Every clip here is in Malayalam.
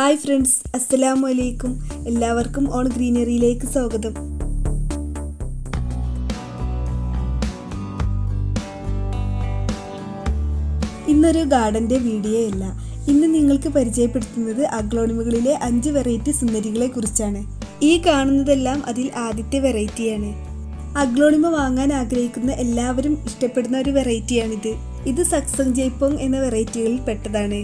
ഹായ് ഫ്രണ്ട്സ് അസ്സലാമു അലൈക്കും എല്ലാവർക്കും ഓൺ ഗ്രീനറിയിലേക്ക് സ്വാഗതം ഇന്നൊരു ഗാർഡൻ്റെ വീഡിയോ അല്ല ഇന്ന് നിങ്ങൾക്ക് പരിചയപ്പെടുത്തുന്നത് അഗ്ലോണിമുകളിലെ അഞ്ച് വെറൈറ്റി സുന്ദരികളെ കുറിച്ചാണ് ഈ കാണുന്നതെല്ലാം അതിൽ ആദ്യത്തെ വെറൈറ്റിയാണ് അഗ്ലോണിമ വാങ്ങാൻ ആഗ്രഹിക്കുന്ന എല്ലാവരും ഇഷ്ടപ്പെടുന്ന ഒരു വെറൈറ്റിയാണിത് ഇത് സക്സങ് ജയ്പോങ് എന്ന വെറൈറ്റികളിൽ പെട്ടതാണ്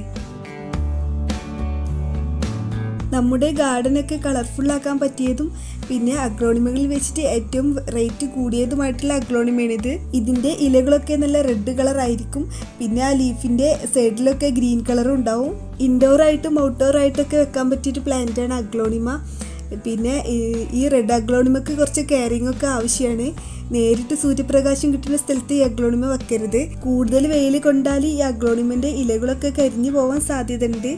നമ്മുടെ ഗാർഡനൊക്കെ കളർഫുള്ളാക്കാൻ പറ്റിയതും പിന്നെ അഗ്ലോണിമകളിൽ വെച്ചിട്ട് ഏറ്റവും റേറ്റ് കൂടിയതുമായിട്ടുള്ള അഗ്ലോണിമയാണിത് ഇതിൻ്റെ ഇലകളൊക്കെ നല്ല റെഡ് കളർ ആയിരിക്കും പിന്നെ ആ ലീഫിൻ്റെ സൈഡിലൊക്കെ ഗ്രീൻ കളറും ഉണ്ടാവും ഇൻഡോർ ആയിട്ടും ഔട്ട്ഡോർ ആയിട്ടൊക്കെ വെക്കാൻ പറ്റിയൊരു പ്ലാന്റാണ് അഗ്ലോണിമ പിന്നെ ഈ റെഡ് അഗ്ലോണിമക്ക് കുറച്ച് കെയറിംഗ് ഒക്കെ ആവശ്യമാണ് നേരിട്ട് സൂര്യപ്രകാശം കിട്ടുന്ന സ്ഥലത്ത് ഈ അഗ്ലോണിമ വെക്കരുത് കൂടുതൽ വെയിൽ കൊണ്ടാൽ ഈ അഗ്ലോണിമൻ്റെ ഇലകളൊക്കെ കരിഞ്ഞു പോകാൻ സാധ്യതയുണ്ട്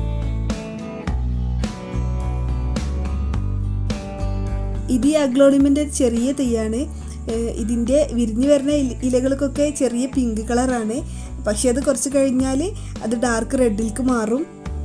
ഇത് ഈ അഗ്ലോണിമിൻ്റെ ചെറിയ തൈയാണ് ഇതിൻ്റെ വിരിഞ്ഞു വരുന്ന ഇലകൾക്കൊക്കെ ചെറിയ പിങ്ക് കളറാണ് പക്ഷെ അത് കുറച്ച് കഴിഞ്ഞാൽ അത് ഡാർക്ക് റെഡിലേക്ക് മാറും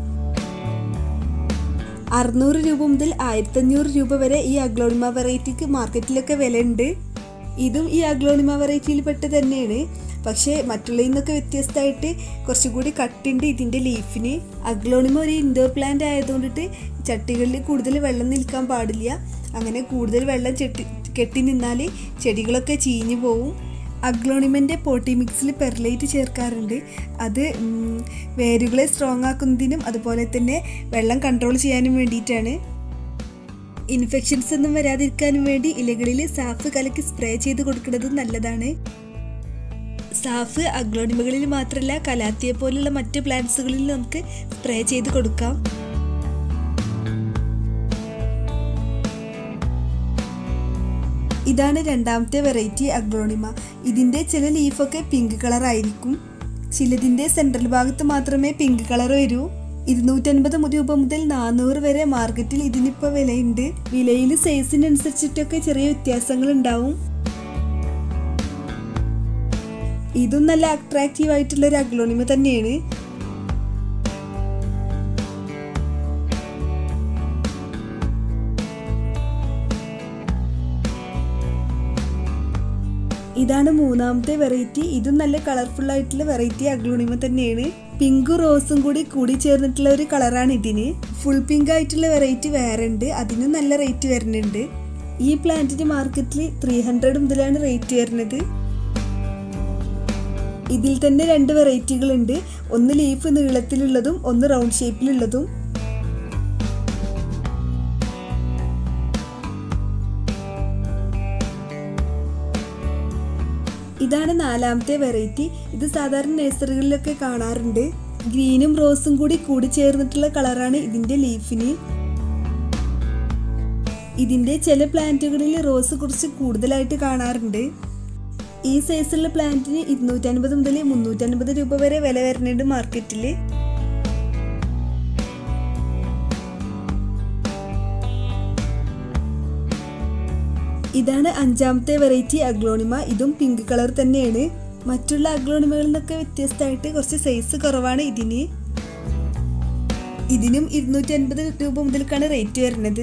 അറുന്നൂറ് രൂപ മുതൽ ആയിരത്തഞ്ഞൂറ് രൂപ വരെ ഈ അഗ്ലോണിമ വെറൈറ്റിക്ക് മാർക്കറ്റിലൊക്കെ വിലയുണ്ട് ഇതും ഈ അഗ്ലോണിമ വെറൈറ്റിയിൽ പെട്ട് തന്നെയാണ് പക്ഷേ മറ്റുള്ളതിൽ നിന്നൊക്കെ വ്യത്യസ്തമായിട്ട് കുറച്ചുകൂടി കട്ടുണ്ട് ഇതിൻ്റെ ലീഫിന് അഗ്ലോണിമ ഒരു ഇൻഡോർ പ്ലാന്റ് ആയതുകൊണ്ടിട്ട് ചട്ടികളിൽ കൂടുതൽ വെള്ളം നിൽക്കാൻ പാടില്ല അങ്ങനെ കൂടുതൽ വെള്ളം ചെട്ടി കെട്ടി നിന്നാൽ ചെടികളൊക്കെ ചീഞ്ഞു പോവും അഗ്ലോണിമൻ്റെ പോട്ടി മിക്സിൽ പെർലൈറ്റ് ചേർക്കാറുണ്ട് അത് വേരുകളെ സ്ട്രോങ് ആക്കുന്നതിനും അതുപോലെ തന്നെ വെള്ളം കൺട്രോൾ ചെയ്യാനും വേണ്ടിയിട്ടാണ് ഇൻഫെക്ഷൻസ് ഒന്നും വരാതിരിക്കാനും വേണ്ടി ഇലകളിൽ സാഫ് കലക്കി സ്പ്രേ ചെയ്ത് കൊടുക്കുന്നത് നല്ലതാണ് സാഫ് അഗ്ലോണിമകളിൽ മാത്രമല്ല കലാത്തിയെ പോലുള്ള മറ്റ് പ്ലാന്റ്സുകളിൽ നമുക്ക് സ്പ്രേ ചെയ്ത് കൊടുക്കാം ഇതാണ് രണ്ടാമത്തെ വെറൈറ്റി അഗ്ലോണിമ ഇതിൻ്റെ ചില ലീഫൊക്കെ പിങ്ക് കളർ ആയിരിക്കും ചിലതിൻ്റെ സെൻട്രൽ ഭാഗത്ത് മാത്രമേ പിങ്ക് കളർ വരൂ ഇരുന്നൂറ്റൻപത് രൂപ മുതൽ നാനൂറ് വരെ മാർക്കറ്റിൽ ഇതിനിപ്പോൾ വിലയുണ്ട് വിലയിൽ സൈസിനനുസരിച്ചിട്ടൊക്കെ ചെറിയ വ്യത്യാസങ്ങൾ ഉണ്ടാവും ഇതും നല്ല അട്രാക്റ്റീവ് ആയിട്ടുള്ള ഒരു അഗ്ലോണിമ തന്നെയാണ് ഇതാണ് മൂന്നാമത്തെ വെറൈറ്റി ഇതും നല്ല കളർഫുൾ ആയിട്ടുള്ള വെറൈറ്റി അഗ്ലോണിമ തന്നെയാണ് പിങ്കും റോസും കൂടി കൂടി ചേർന്നിട്ടുള്ള ഒരു കളറാണ് ഇതിന് ഫുൾ പിങ്ക് ആയിട്ടുള്ള വെറൈറ്റി വേറെ ഉണ്ട് അതിനും നല്ല റേറ്റ് വരുന്നുണ്ട് ഈ പ്ലാന്റിന് മാർക്കറ്റിൽ ത്രീ ഹൺഡ്രഡ് മുതലാണ് റേറ്റ് വരുന്നത് ഇതിൽ തന്നെ രണ്ട് വെറൈറ്റികളുണ്ട് ഒന്ന് ലീഫ് നീളത്തിലുള്ളതും ഒന്ന് റൗണ്ട് ഷേപ്പിലുള്ളതും ഇതാണ് നാലാമത്തെ വെറൈറ്റി ഇത് സാധാരണ നഴ്സറികളിലൊക്കെ കാണാറുണ്ട് ഗ്രീനും റോസും കൂടി കൂടി ചേർന്നിട്ടുള്ള കളറാണ് ഇതിന്റെ ലീഫിന് ഇതിന്റെ ചില പ്ലാന്റുകളിൽ റോസ് കുറച്ച് കൂടുതലായിട്ട് കാണാറുണ്ട് ഈ സൈസുള്ള പ്ലാന്റിന് ഇരുന്നൂറ്റൻപത് മുതൽ മുന്നൂറ്റൻപത് രൂപ വരെ വില വരുന്നുണ്ട് മാർക്കറ്റിൽ ഇതാണ് അഞ്ചാമത്തെ വെറൈറ്റി അഗ്ലോണിമ ഇതും പിങ്ക് കളർ തന്നെയാണ് മറ്റുള്ള അഗ്ലോണിമകളിൽ നിന്നൊക്കെ വ്യത്യസ്തമായിട്ട് കുറച്ച് സൈസ് കുറവാണ് ഇതിന് ഇതിനും ഇരുന്നൂറ്റി അൻപത് രൂപ മുതൽക്കാണ് റേറ്റ് വരുന്നത്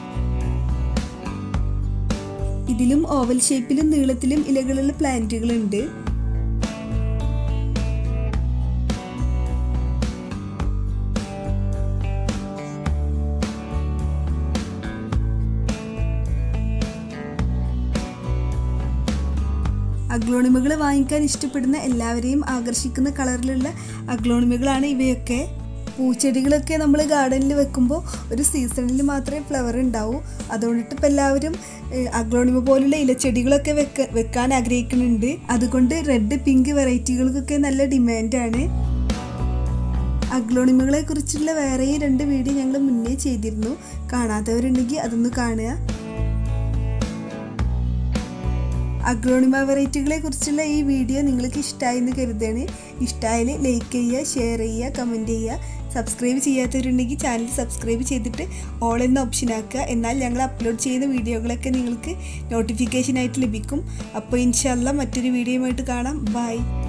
ഇതിലും ഓവൽ ഷേപ്പിലും നീളത്തിലും ഇലകളുള്ള പ്ലാന്റുകളുണ്ട് അഗ്ലോണിമകൾ വാങ്ങിക്കാൻ ഇഷ്ടപ്പെടുന്ന എല്ലാവരെയും ആകർഷിക്കുന്ന കളറിലുള്ള അഗ്ലോണിമകളാണ് ഇവയൊക്കെ പൂച്ചെടികളൊക്കെ നമ്മൾ ഗാർഡനിൽ വെക്കുമ്പോൾ ഒരു സീസണിൽ മാത്രമേ ഫ്ലവർ ഉണ്ടാവൂ അതുകൊണ്ടിട്ട് ഇപ്പോൾ എല്ലാവരും അഗ്ലോണിമ പോലുള്ള ഇലച്ചെടികളൊക്കെ വെക്ക വെക്കാൻ ആഗ്രഹിക്കുന്നുണ്ട് അതുകൊണ്ട് റെഡ് പിങ്ക് വെറൈറ്റികൾക്കൊക്കെ നല്ല ഡിമാൻഡാണ് അഗ്ലോണിമകളെ കുറിച്ചുള്ള വേറെയും രണ്ട് വീഡിയോ ഞങ്ങൾ മുന്നേ ചെയ്തിരുന്നു കാണാത്തവരുണ്ടെങ്കിൽ അതൊന്ന് കാണുക അഗ്ലോണിമ വെറൈറ്റികളെ കുറിച്ചുള്ള ഈ വീഡിയോ നിങ്ങൾക്ക് ഇഷ്ടമായി എന്ന് കരുതാണ് ഇഷ്ടമായാൽ ലൈക്ക് ചെയ്യുക ഷെയർ ചെയ്യുക കമൻറ്റ് ചെയ്യുക സബ്സ്ക്രൈബ് ചെയ്യാത്തവരുണ്ടെങ്കിൽ ചാനൽ സബ്സ്ക്രൈബ് ചെയ്തിട്ട് ഓൾ എന്ന ഓപ്ഷൻ ആക്കുക എന്നാൽ ഞങ്ങൾ അപ്ലോഡ് ചെയ്യുന്ന വീഡിയോകളൊക്കെ നിങ്ങൾക്ക് നോട്ടിഫിക്കേഷനായിട്ട് ലഭിക്കും അപ്പോൾ ഇൻഷാല്ല മറ്റൊരു വീഡിയോയുമായിട്ട് കാണാം ബൈ